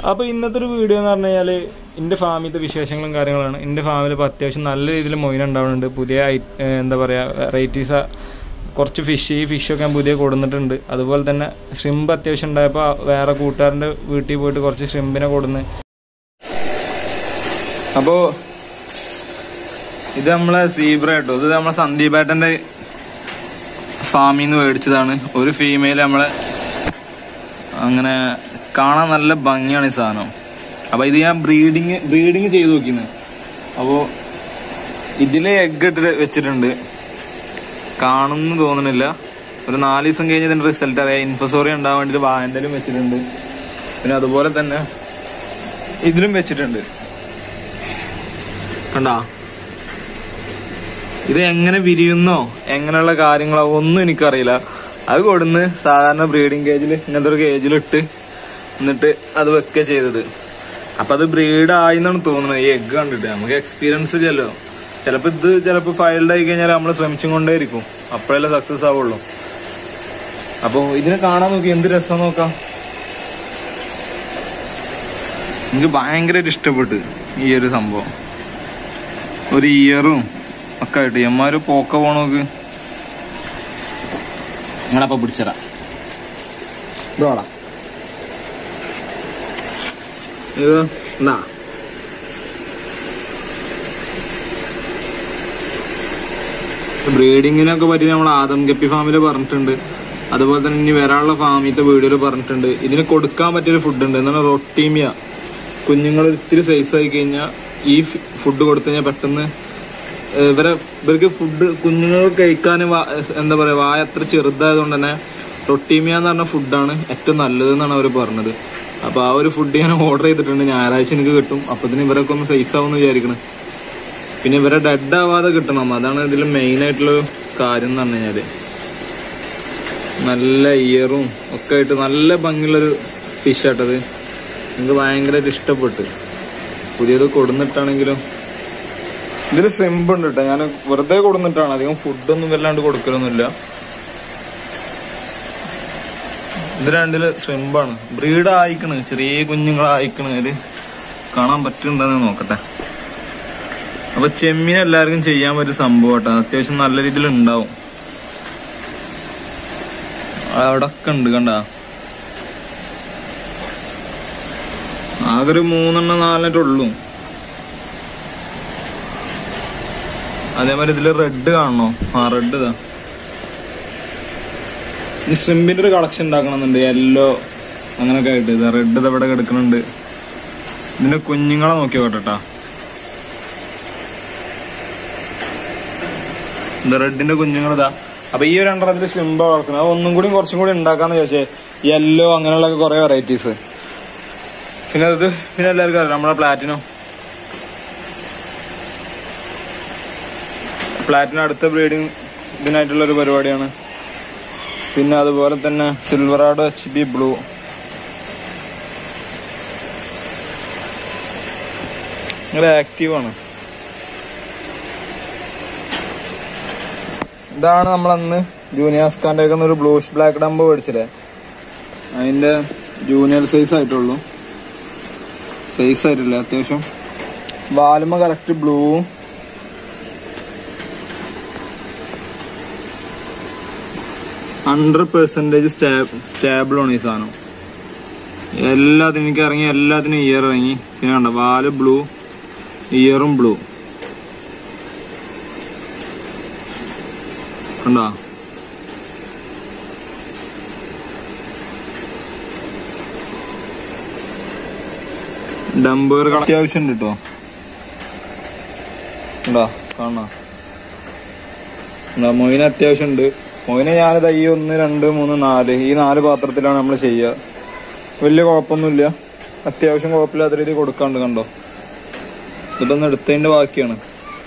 അപ്പോൾ ഇന്നത്തെ ഒരു വീഡിയോ എന്ന് പറഞ്ഞു കഴിഞ്ഞാൽ എൻ്റെ ഫാമിലത്തെ വിശേഷങ്ങളും കാര്യങ്ങളാണ് എൻ്റെ ഫാമിൽ ഇപ്പോൾ അത്യാവശ്യം നല്ല രീതിയിൽ മൊയിൻ ഉണ്ടാവുന്നുണ്ട് പുതിയ ഐ ഏഹ് എന്താ പറയുക വെറൈറ്റീസ് കുറച്ച് ഫിഷ് ഈ ഫിഷൊക്കെ ഞാൻ പുതിയ കൊടുന്നിട്ടുണ്ട് അതുപോലെ തന്നെ ഷ്രിമ്പ് അത്യാവശ്യം ഉണ്ടായപ്പോൾ വേറെ കൂട്ടുകാരൻ്റെ വീട്ടിൽ പോയിട്ട് കുറച്ച് ഷ്രിമ്പിനെ കൊടുന്ന് അപ്പോൾ ഇത് നമ്മളെ സീബ്ര കേട്ടോ ഇത് നമ്മളെ സന്ദീപേട്ടൻ്റെ ഫാമിൽ നിന്ന് മേടിച്ചതാണ് ഒരു ഫീമെയിൽ നമ്മളെ അങ്ങനെ കാണാൻ നല്ല ഭംഗിയാണ് ഈ സാധനം അപ്പൊ ഇത് ഞാൻ ബ്രീഡിങ് ബ്രീഡിങ് ചെയ്ത് നോക്കിന്ന് അപ്പോ ഇതില് എഗ് ഇട്ട് വെച്ചിട്ടുണ്ട് കാണുന്നു തോന്നുന്നില്ല ഒരു നാല് ദിവസം കഴിഞ്ഞ് ഇതിന്റെ റിസൾട്ട് അറിയാം ഇൻഫോസോറി ഉണ്ടാവാൻ വേണ്ടിട്ട് വായന്തലും വെച്ചിട്ടുണ്ട് പിന്നെ അതുപോലെ തന്നെ ഇതിലും വെച്ചിട്ടുണ്ട് കണ്ടാ ഇത് എങ്ങനെ വിരിയുന്നോ എങ്ങനെയുള്ള കാര്യങ്ങളോ ഒന്നും എനിക്കറിയില്ല അത് കൊടുന്ന് സാധാരണ ബ്രീഡിംഗ് കേജിൽ ഇങ്ങനത്തെ ഒരു കേജിലിട്ട് എന്നിട്ട് അത് വെക്കുക ചെയ്തത് അപ്പൊ അത് ബ്രീഡ് ആയി എന്നാണ് തോന്നുന്നത് ഈ എഗ് കണ്ടിട്ട് നമുക്ക് എക്സ്പീരിയൻസ് ഇല്ലല്ലോ ചിലപ്പോ ഇത് ചിലപ്പോ ഫൈൽഡ് ആയി കഴിഞ്ഞാൽ നമ്മൾ ശ്രമിച്ചും കൊണ്ടേയിരിക്കും അപ്പോഴല്ലേ സക്സസ് ആവുള്ളൂ അപ്പൊ ഇതിനെ കാണാൻ നോക്കി എന്ത് രസം നോക്കാം എനിക്ക് ഭയങ്കരമായിട്ട് ഇഷ്ടപ്പെട്ടു ഈ ഒരു സംഭവം ഒരു ഇയറും ഒക്കെ ആയിട്ട് എമ്മാര് പോക്ക പോണോക്ക് നിങ്ങളപ്പ പിടിച്ചതാ ഇതോടാ ഇത് എന്നാ ബ്രീഡിങ്ങിനൊക്കെ പറ്റി നമ്മൾ ആദം ഗപ്പി ഫാമിൽ പറഞ്ഞിട്ടുണ്ട് അതുപോലെ തന്നെ ഇനി വരാനുള്ള ഫാമിലത്തെ വീഡിയോയിൽ പറഞ്ഞിട്ടുണ്ട് ഇതിന് കൊടുക്കാൻ പറ്റിയൊരു ഫുഡ് ഉണ്ട് എന്താണ് റൊട്ടീമിയ കുഞ്ഞുങ്ങൾ ഇത്തിരി സൈസ് ആയി കഴിഞ്ഞാൽ ഈ ഫുഡ് കൊടുത്തു കഴിഞ്ഞാൽ പെട്ടെന്ന് ഏഹ് ഇവരെ ഇവർക്ക് ഫുഡ് കുഞ്ഞുങ്ങൾ കഴിക്കാൻ എന്താ പറയാ വായ അത്ര ചെറുതായതുകൊണ്ട് തന്നെ റൊട്ടീമിയ എന്ന് പറഞ്ഞ ഫുഡാണ് ഏറ്റവും നല്ലത് എന്നാണ് അവർ പറഞ്ഞത് അപ്പൊ ആ ഒരു ഫുഡ് ഞാൻ ഓർഡർ ചെയ്തിട്ടുണ്ട് ഞായറാഴ്ച എനിക്ക് കിട്ടും അപ്പത്തിന് ഇവരൊക്കെ ഒന്ന് സൈസ് ആവുമെന്ന് വിചാരിക്കണം പിന്നെ ഇവരെ ഡെഡ് ആവാതെ കിട്ടണം അതാണ് ഇതിൽ മെയിൻ ആയിട്ടുള്ള കാര്യം എന്ന് പറഞ്ഞു കഴിഞ്ഞാല് നല്ല ഇയറും ഒക്കെ ആയിട്ട് നല്ല ഭംഗിയുള്ളൊരു ഫിഷ് ആട്ടത് എനിക്ക് ഭയങ്കരമായിട്ട് ഇഷ്ടപ്പെട്ടു പുതിയത് കൊടുന്നിട്ടാണെങ്കിലും ഇതിൽ സിമ്പ് ഉണ്ട് കേട്ടോ ഞാൻ വെറുതെ കൊടുന്നിട്ടാണ് അധികം ഫുഡൊന്നും വല്ലാണ്ട് കൊടുക്കലൊന്നുമില്ല ഇത് രണ്ടില് ശ്രിമ്പാണ് ബ്രീഡ് ആയിക്കണ് ചെറിയ കുഞ്ഞുങ്ങളായിക്കണ് അതില് കാണാൻ പറ്റുന്നുണ്ടെന്ന് നോക്കട്ടെ അപ്പൊ ചെമ്മീൻ എല്ലാവർക്കും ചെയ്യാൻ പറ്റിയ സംഭവം കേട്ടോ അത്യാവശ്യം നല്ല രീതിയിൽ ഉണ്ടാവും അവിടെ ഒക്കെ ഉണ്ട് കണ്ട ആകെ ഒരു മൂന്നെണ്ണം നാലെണ്ണം ഉള്ളൂ അതേമാതിരി ഇതില് റെഡ് കാണണോ ആ റെഡ് ഇതാ ഈ ശ്രിമ്പിന്റെ ഒരു കളക്ഷൻ ഉണ്ടാക്കണമെന്നുണ്ട് യെല്ലോ അങ്ങനൊക്കെ ആയിട്ട് ഇതാ റെഡ് ഇത് ഇവിടെ കിടക്കുന്നുണ്ട് ഇതിന്റെ കുഞ്ഞുങ്ങളെ നോക്കി കേട്ടാ ഇത് റെഡിന്റെ കുഞ്ഞുങ്ങളിതാ അപ്പൊ ഈ ഒരു രണ്ടെണ്ണത്തിൽ ശ്രിമ്പ വളർത്തുന്നത് അത് ഒന്നും കൂടി കുറച്ചും കൂടി ഉണ്ടാക്കാന്ന് ചോദിച്ചേ യെല്ലോ അങ്ങനെയുള്ള കുറെ വെറൈറ്റീസ് പിന്നെ അത് പിന്നെ എല്ലാവർക്കും അറിയാം നമ്മളെ പ്ലാറ്റിനോ പ്ലാറ്റിനം അടുത്ത ബ്രീഡിങ് ഇതിനായിട്ടുള്ള ഒരു പരിപാടിയാണ് പിന്നെ അതുപോലെ തന്നെ സിൽവറാഡോ എച്ച് ബി ബ്ലൂ ഭയങ്കര ആക്റ്റീവാണ് ഇതാണ് നമ്മളന്ന് ജൂനിയർ സ്കാൻ്റെ ഒരു ബ്ലൂഷ് ബ്ലാക്ക് ഡംബ് മേടിച്ചില്ലേ അതിന്റെ ജൂനിയർ സൈസ് ആയിട്ടുള്ളൂ സൈസ് ആയിട്ടില്ല അത്യാവശ്യം വാലുമ കറക്റ്റ് ബ്ലൂവും ഹൺഡ്രഡ് പെർസെന്റേജ് സ്റ്റേബിൾ ആണ് ഈ സാധനം എല്ലാത്തിനും എനിക്ക് ഇറങ്ങി എല്ലാത്തിനും ഇയർ ഇറങ്ങി പിന്നെ കണ്ട വാല് ബ്ലൂ ഇയറും ബ്ലൂ കണ്ടോ ഡംബർ അത്യാവശ്യം ഉണ്ട് കേട്ടോ ഉണ്ടോ കാണാ മൊയിന അത്യാവശ്യം ഉണ്ട് മൊയിനെ ഞാനിത് ഈ ഒന്ന് രണ്ട് മൂന്ന് നാല് ഈ നാല് പാത്രത്തിലാണ് നമ്മൾ ചെയ്യുക വലിയ കുഴപ്പമൊന്നുമില്ല അത്യാവശ്യം കുഴപ്പമില്ലാത്ത രീതിയിൽ കൊടുക്കാണ്ട് കണ്ടോ ഇതൊന്ന് എടുത്തതിന്റെ ബാക്കിയാണ്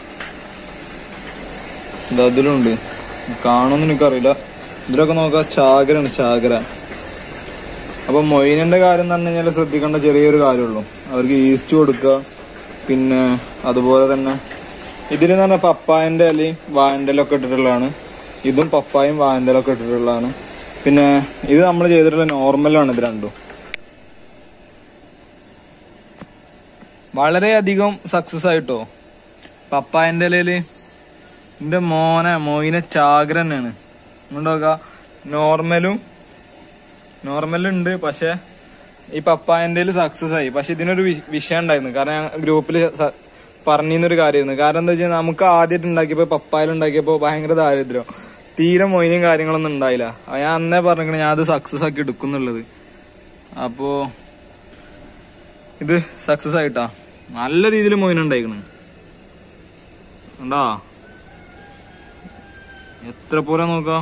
ഇത് അതിലുണ്ട് കാണുമെന്ന് എനിക്കറിയില്ല ഇതിലൊക്കെ നോക്കാം ചാകരാണ് ചാകര അപ്പൊ മൊയിനിന്റെ കാര്യം എന്ന് പറഞ്ഞു കഴിഞ്ഞാൽ ശ്രദ്ധിക്കേണ്ട ചെറിയൊരു കാര്യമുള്ളൂ അവർക്ക് ഈസ്റ്റ് കൊടുക്കുക പിന്നെ അതുപോലെ തന്നെ ഇതിൽ എന്ന് പറഞ്ഞാൽ പപ്പായന്റെ ഇലയും വാഴന്റെ ഇലയൊക്കെ ഇട്ടിട്ടുള്ളതാണ് ഇതും പപ്പായും വാഴന്റെ ഇലയൊക്കെ ഇട്ടിട്ടുള്ളതാണ് പിന്നെ ഇത് നമ്മൾ ചെയ്തിട്ടുള്ള നോർമലാണ് ഇത് രണ്ടും വളരെയധികം സക്സസ് ആയിട്ടോ പപ്പായന്റെ ഇലയില് എന്റെ മോനെ മോയിനെ ചാകര തന്നെയാണ് ഇങ്ങോട്ട് നോർമലും നോർമലും ഉണ്ട് പക്ഷെ ഈ പപ്പായന്റെ സക്സസ് ആയി പക്ഷെ ഇതിനൊരു വി- വിഷയം ഉണ്ടായിരുന്നു കാരണം ഞാൻ ഗ്രൂപ്പിൽ പറഞ്ഞിരുന്നൊരു കാര്യമായിരുന്നു കാരണം എന്താ വെച്ചാൽ നമുക്ക് ആദ്യമായിട്ട് ഉണ്ടാക്കിയപ്പോ പപ്പായ ഉണ്ടാക്കിയപ്പോ ഭയങ്കര ദാരിദ്ര്യം തീരെ മൊയിനും കാര്യങ്ങളൊന്നും ഉണ്ടായില്ല അപ്പൊ ഞാൻ അന്നേ പറഞ്ഞിരിക്കണേ ഞാൻ അത് സക്സസ് ആക്കി എടുക്കുന്നുള്ളത് അപ്പോ ഇത് സക്സസ് ആയിട്ടാ നല്ല രീതിയിൽ മൊയിൻ ഉണ്ടായിക്കണ് ഉണ്ടാ എത്ര പോലെ നോക്കാം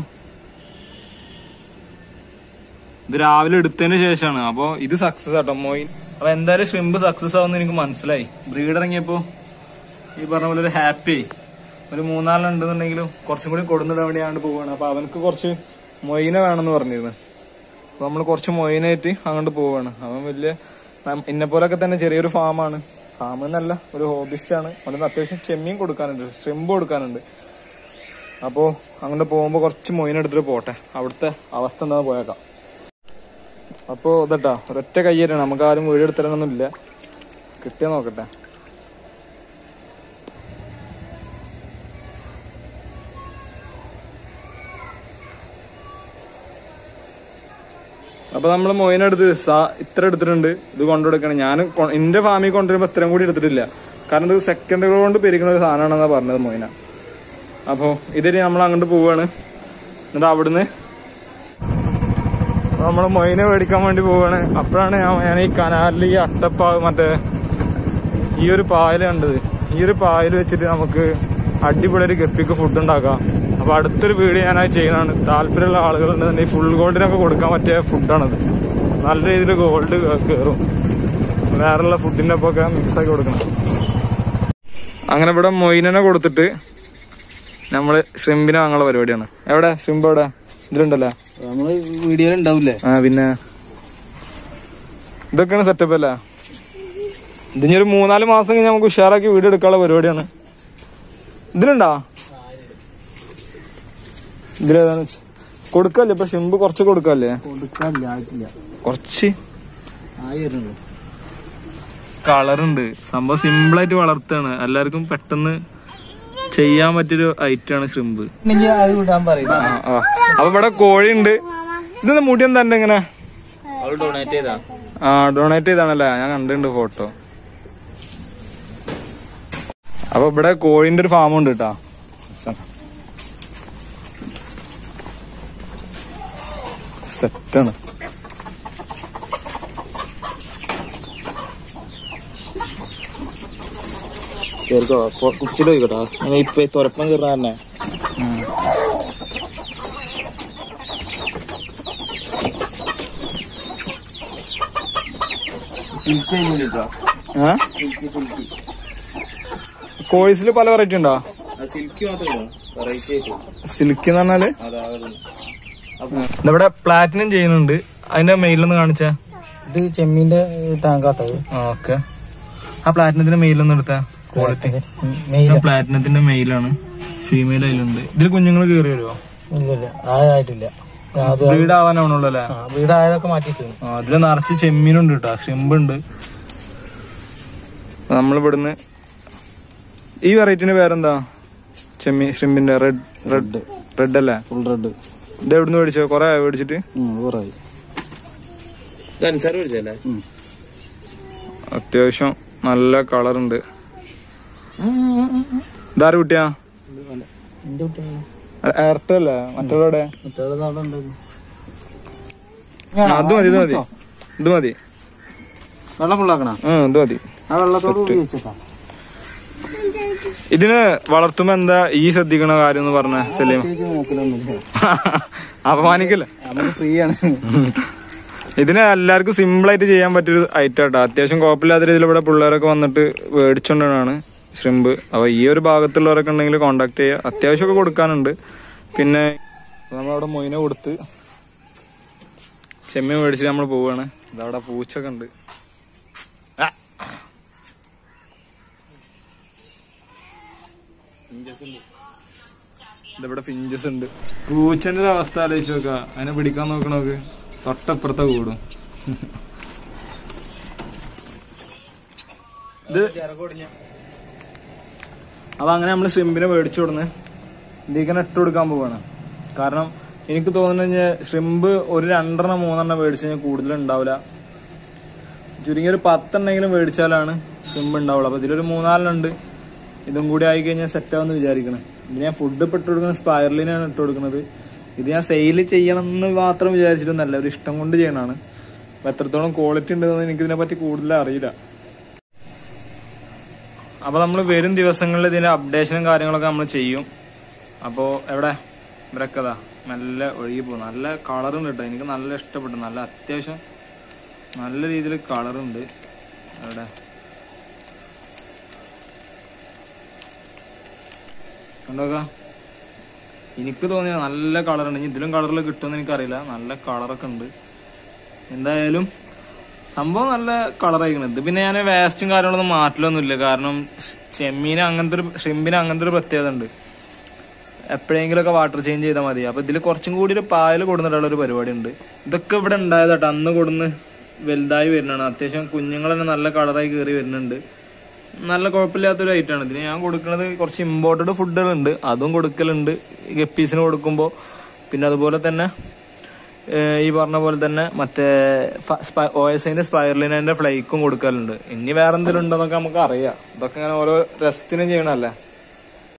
ഇത് രാവിലെ എടുത്തതിന് ശേഷമാണ് അപ്പൊ ഇത് സക്സസ് ആട്ടോ മൊയിൻ അപ്പൊ എന്തായാലും ഷ്രിമ്പ് സക്സസ് ആവുന്ന എനിക്ക് മനസ്സിലായി ബ്രീഡ് ഇറങ്ങിയപ്പോ ഈ പറഞ്ഞ പോലെ ഒരു ഹാപ്പി ഒരു മൂന്നാലുണ്ടെന്നുണ്ടെങ്കിലും കുറച്ചും കൂടി കൊടുന്നിടാൻ വേണ്ടിയാണ് പോവാണ് അപ്പൊ അവനക്ക് കുറച്ച് മൊയിനെ വേണമെന്ന് പറഞ്ഞിരുന്നു അപ്പൊ നമ്മൾ കുറച്ച് മൊയിനായിട്ട് അങ്ങോട്ട് പോവാണ് അവൻ വലിയ എന്നെ പോലൊക്കെ തന്നെ ചെറിയൊരു ഫാമാണ് ഫാം എന്നല്ല ഒരു ഹോബിസ്റ്റ് ആണ് അവന് അത്യാവശ്യം ചെമ്മീൻ കൊടുക്കാനുണ്ട് ഷ്രിമ്പ് കൊടുക്കാനുണ്ട് അപ്പോ അങ്ങോട്ട് പോകുമ്പോ കുറച്ച് മൊയിൻ എടുത്തിട്ട് പോട്ടെ അവിടുത്തെ അവസ്ഥ എന്താന്ന് പോയേക്കാം അപ്പോ ഇതട്ടാ ഒരൊറ്റ കയ്യേറ്റാണ് നമുക്ക് ആരും വീഡിയോ എടുത്തിറങ്ങൊന്നും ഇല്ല കിട്ടിയ നോക്കട്ടെ അപ്പൊ നമ്മള് മൊയിനെടുത്ത് സ- ഇത്ര എടുത്തിട്ടുണ്ട് ഇത് കൊണ്ടുകൊടുക്കണം ഞാൻ കൊ- എന്റെ ഫാമിൽ കൊണ്ടുവരുമ്പോ ഇത്രയും കൂടി എടുത്തിട്ടില്ല കാരണം ഇത് സെക്കൻഡുകൾ കൊണ്ട് പെരുക്കുന്ന ഒരു സാധനമാണെന്നാ പറഞ്ഞത് മൊയിന അപ്പോ ഇതിന് നമ്മൾ അങ്ങോട്ട് പോവാണ് എന്നിട്ട് അവിടുന്ന് നമ്മള് മൊയിനെ മേടിക്കാൻ വേണ്ടി പോവാണ് അപ്പോഴാണ് ഞാൻ ഞാൻ ഈ കനാലിൽ ഈ അട്ടപ്പാ മറ്റേ ഈ ഒരു പായൽ കണ്ടത് ഈ ഒരു പായൽ വെച്ചിട്ട് നമുക്ക് അടിപൊളി ഒരു ഗപ്പിക്ക് ഫുഡ് ഉണ്ടാക്കാം അപ്പൊ അടുത്തൊരു വീഡിയോ ഞാനായി ചെയ്യുന്നതാണ് താല്പര്യമുള്ള ആളുകളുണ്ടെന്നുണ്ടെങ്കിൽ ഫുൾ ഗോൾഡിനൊക്കെ കൊടുക്കാൻ പറ്റിയ ഫുഡാണത് നല്ല രീതിയിൽ ഗോൾഡ് കയറും വേറെയുള്ള ഫുഡിന്റെ ഒപ്പം ഒക്കെ മിക്സ് ആക്കി കൊടുക്കണം അങ്ങനെ ഇവിടെ മൊയിനെ കൊടുത്തിട്ട് നമ്മള് ഷ്രിമ്പിനെ വാങ്ങാനുള്ള പരിപാടിയാണ് എവിടെ ഷ്രിമ്പ് എവിടെ ഇതിലുണ്ടല്ലോ നമ്മള് വീഡിയോയിൽ ഉണ്ടാവില്ലേ ആ പിന്നെ ഇതൊക്കെയാണ് സെറ്റപ്പ് അല്ലേ ഇതിനി ഒരു മൂന്നാല് മാസം കഴിഞ്ഞ് നമുക്ക് ഉഷാറാക്കി വീഡിയോ എടുക്കാനുള്ള പരിപാടിയാണ് ഇതിലുണ്ടാ ഇതിലേതാന്ന് വെച്ച് കൊടുക്കല്ലേ ഇപ്പൊ ഷിമ്പ് കുറച്ച് കൊടുക്കല്ലേ കൊടുക്കാനില്ല ആയിട്ടില്ല കുറച്ച് ആയിരുന്നു കളറുണ്ട് സംഭവം സിമ്പിൾ ആയിട്ട് വളർത്താണ് എല്ലാവർക്കും പെട്ടെന്ന് ചെയ്യാൻ പറ്റിയൊരു ഐറ്റം ആണ് ഷ്രിമ്പ് അത് വിടാൻ പറയും ആ ആ. അപ്പൊ ഇവിടെ കോഴിയുണ്ട് ഇതെന്താ മുടി എന്താ ഉണ്ട് ഇങ്ങനെ അവള് ഡൊണേറ്റ് ചെയ്താ ആ ഡൊണേറ്റ് ചെയ്താണല്ലേ ഞാൻ കണ്ടിട്ടുണ്ട് ഫോട്ടോ അപ്പൊ ഇവിടെ കോഴിന്റെ ഒരു ഫാം ഉണ്ട് കേട്ടാ സെറ്റാണ് കേറിക്കോ ഉച്ചിട്ട് പോയിക്കോട്ടോ ഇപ്പൊ തുറപ്പം കയറാൻ തന്നെ കോഴീസിൽ പല വെറൈറ്റി ഉണ്ടോ സിൽക്ക് മാത്രമേ വെറൈറ്റി ആയിട്ട് സിൽക്ക് എന്ന് പറഞ്ഞാല് അതാകുന്നു ഇവിടെ പ്ലാറ്റിനം ചെയ്യുന്നുണ്ട് അതിന്റെ മെയിലൊന്ന് കാണിച്ചാ ഇത് ചെമ്മീന്റെ ടാങ്കാട്ടത് ഓക്കെ ആ പ്ലാറ്റിനത്തിന്റെ മെയിലൊന്നും എടുത്താ ക്വാളിറ്റി മെയില പ്ലാറ്റിനത്തിന്റെ മെയിലാണ് ഫീമെയിൽ അതിലുണ്ട് ഇതിൽ കുഞ്ഞുങ്ങൾ കയറി വരുമോ ഇല്ലില്ല ആയിട്ടില്ല അത് ബ്രീഡ് ആവാനാവണുള്ളൂ അല്ലേ ആ, വീടായതൊക്കെ മാറ്റിയിട്ടുണ്ട് ആ, അതില് നിറച്ച് ചെമ്മീനുണ്ട് കേട്ടോ ഷ്രിമ്പ് ഉണ്ട് നമ്മളിവിടുന്ന് ഈ വെറൈറ്റിന്റെ പേരെന്താ ചെമ്മീൻ ഷ്രിമ്പിന്റെ റെഡ് റെഡ് റെഡ് അല്ലേ ഫുൾ റെഡ് ഇത് എവിടുന്ന് മേടിച്ചോ കൊറേ ആയോ മേടിച്ചിട്ട് കുറവായി കൻസാർ മേടിച്ചല്ലേ അത്യാവശ്യം നല്ല കളർ ഉണ്ട് ഇതാര് കുട്ടിയാ എന്റെ കുട്ടിയാണ് എയർടെൽ അല്ലേ മറ്റുള്ളവിടെ മറ്റേ നാളെ ഉണ്ടായിരുന്നു അത് മതി ഇത് മതി ഇത് മതി വെള്ളം ഫുള്ളാക്കണ ആ ഇത് മതി ആ വെള്ളത്തോട് ഉപയോഗിച്ചേക്കാ ഇതിന് വളർത്തുമ്പോ എന്താ ഈ ശ്രദ്ധിക്കണ കാര്യം എന്ന് പറഞ്ഞ സലീം പ്രത്യേകിച്ച് നോക്കലൊന്നുമില്ല അപമാനിക്കല്ലേ നമുക്ക് ഫ്രീ ആണ് ഇതിന് എല്ലാവർക്കും സിമ്പിൾ ആയിട്ട് ചെയ്യാൻ പറ്റിയൊരു ഐറ്റം കേട്ടോ അത്യാവശ്യം കുഴപ്പമില്ലാത്ത രീതിയിൽ ഇവിടെ പിള്ളേരൊക്കെ വന്നിട്ട് മേടിച്ചോണ്ടാണ് ഷ്രിമ്പ് അപ്പൊ ഈ ഒരു ഭാഗത്തുള്ളവരൊക്കെ ഉണ്ടെങ്കിൽ കോണ്ടാക്ട് ചെയ്യുക അത്യാവശ്യമൊക്കെ കൊടുക്കാനുണ്ട് പിന്നെ നമ്മളവിടെ മൊയിനെ കൊടുത്ത് ചെമ്മീൻ മേടിച്ചിട്ട് നമ്മൾ പോവാണ് ഇതവിടെ പൂച്ചൊക്കെ ഉണ്ട് ആ. ഇതിവിടെ ഫിഞ്ചസ് ഉണ്ട് പൂച്ചന്റെ ഒരു അവസ്ഥ ആലോചിച്ച് നോക്ക അതിനെ പിടിക്കാൻ നോക്കണോക്ക് തൊട്ടപ്പുറത്തെ കൂടും ഇത് അപ്പൊ അങ്ങനെ നമ്മൾ ഷ്രിമ്പിനെ മേടിച്ചു കൊടുന്ന് ഇതിങ്ങനെ ഇട്ട് കൊടുക്കാൻ പോവാണ് കാരണം എനിക്ക് തോന്നുന്നത് ഷ്രിമ്പ് ഒരു രണ്ടെണ്ണം മൂന്നെണ്ണം മേടിച്ചു കഴിഞ്ഞാൽ കൂടുതൽ ഉണ്ടാവില്ല ചുരുങ്ങിയ ഒരു പത്തെണ്ണെങ്കിലും മേടിച്ചാലാണ് ഷ്രിമ്പ് ഉണ്ടാവുള്ളൂ അപ്പൊ ഇതിലൊരു മൂന്നാലെണ്ണുണ്ട് ഇതും കൂടി ആയി കഴിഞ്ഞാൽ സെറ്റ് ആവുമെന്ന് വിചാരിക്കണം ഇത് ഞാൻ ഫുഡ് ഇപ്പൊ ഇട്ട് കൊടുക്കുന്നത് സ്പൈറലിനാണ് ഇട്ട് കൊടുക്കുന്നത് ഇത് ഞാൻ സെയിൽ ചെയ്യണം എന്ന് മാത്രം വിചാരിച്ചിട്ടൊന്നല്ല ഒരു ഇഷ്ടം കൊണ്ട് ചെയ്യണതാണ് അപ്പൊ എത്രത്തോളം ക്വാളിറ്റി ഉണ്ടെന്ന് എനിക്ക് ഇതിനെ പറ്റി കൂടുതൽ അറിയില്ല അപ്പൊ നമ്മൾ വരും ദിവസങ്ങളിൽ ഇതിന്റെ അപ്ഡേഷനും കാര്യങ്ങളൊക്കെ നമ്മൾ ചെയ്യും അപ്പോ എവിടെ ഇവരൊക്കെ അതാ നല്ല ഒഴുകി പോകും നല്ല കളറുണ്ട് കേട്ടോ എനിക്ക് നല്ല ഇഷ്ടപ്പെട്ടു നല്ല അത്യാവശ്യം നല്ല രീതിയിൽ കളറുണ്ട് എവിടെ കണ്ടോക്ക എനിക്ക് തോന്നിയ നല്ല കളറുണ്ട് ഇനി ഇതിലും കളറിൽ കിട്ടുമെന്ന് എനിക്കറിയില്ല നല്ല കളറൊക്കെ ഉണ്ട് എന്തായാലും സംഭവം നല്ല കളറായിരിക്കണം ഇത് പിന്നെ ഞാൻ വേസ്റ്റും കാര്യങ്ങളൊന്നും മാറ്റലൊന്നുമില്ല കാരണം ചെമ്മീന് അങ്ങനത്തെ ഒരു ഷ്രിമ്പിന് അങ്ങനത്തെ ഒരു പ്രത്യേകത ഉണ്ട് എപ്പോഴെങ്കിലുമൊക്കെ വാട്ടർ ചേഞ്ച് ചെയ്താൽ മതി അപ്പൊ ഇതിൽ കുറച്ചും കൂടി ഒരു പായൽ കൊടുത്തിട്ടുള്ള ഒരു പരിപാടി ഉണ്ട് ഇതൊക്കെ ഇവിടെ ഉണ്ടായതാട്ടോ അന്ന് കൊടുന്ന് വലുതായി വരുന്നതാണ് അത്യാവശ്യം കുഞ്ഞുങ്ങൾ തന്നെ നല്ല കളറായി കയറി വരുന്നുണ്ട് നല്ല കുഴപ്പമില്ലാത്തൊരു ഐറ്റമാണ് ഇതിന് ഞാൻ കൊടുക്കുന്നത് കുറച്ച് ഇമ്പോർട്ടഡ് ഫുഡുകളുണ്ട് അതും കൊടുക്കലുണ്ട് ഗപ്പീസിന് കൊടുക്കുമ്പോൾ പിന്നെ അതുപോലെ തന്നെ ഏഹ് ഈ പറഞ്ഞ പോലെ തന്നെ മറ്റേ ഒ എസ് ഐന്റെ സ്പൈറലിനെ ഫ്ലൈക്കും കൊടുക്കലുണ്ട് ഇനി വേറെ എന്തെങ്കിലും ഉണ്ടോന്നൊക്കെ നമുക്ക് അറിയാം ഇതൊക്കെ ഇങ്ങനെ ഓരോ രസത്തിന് ചെയ്യണല്ലേ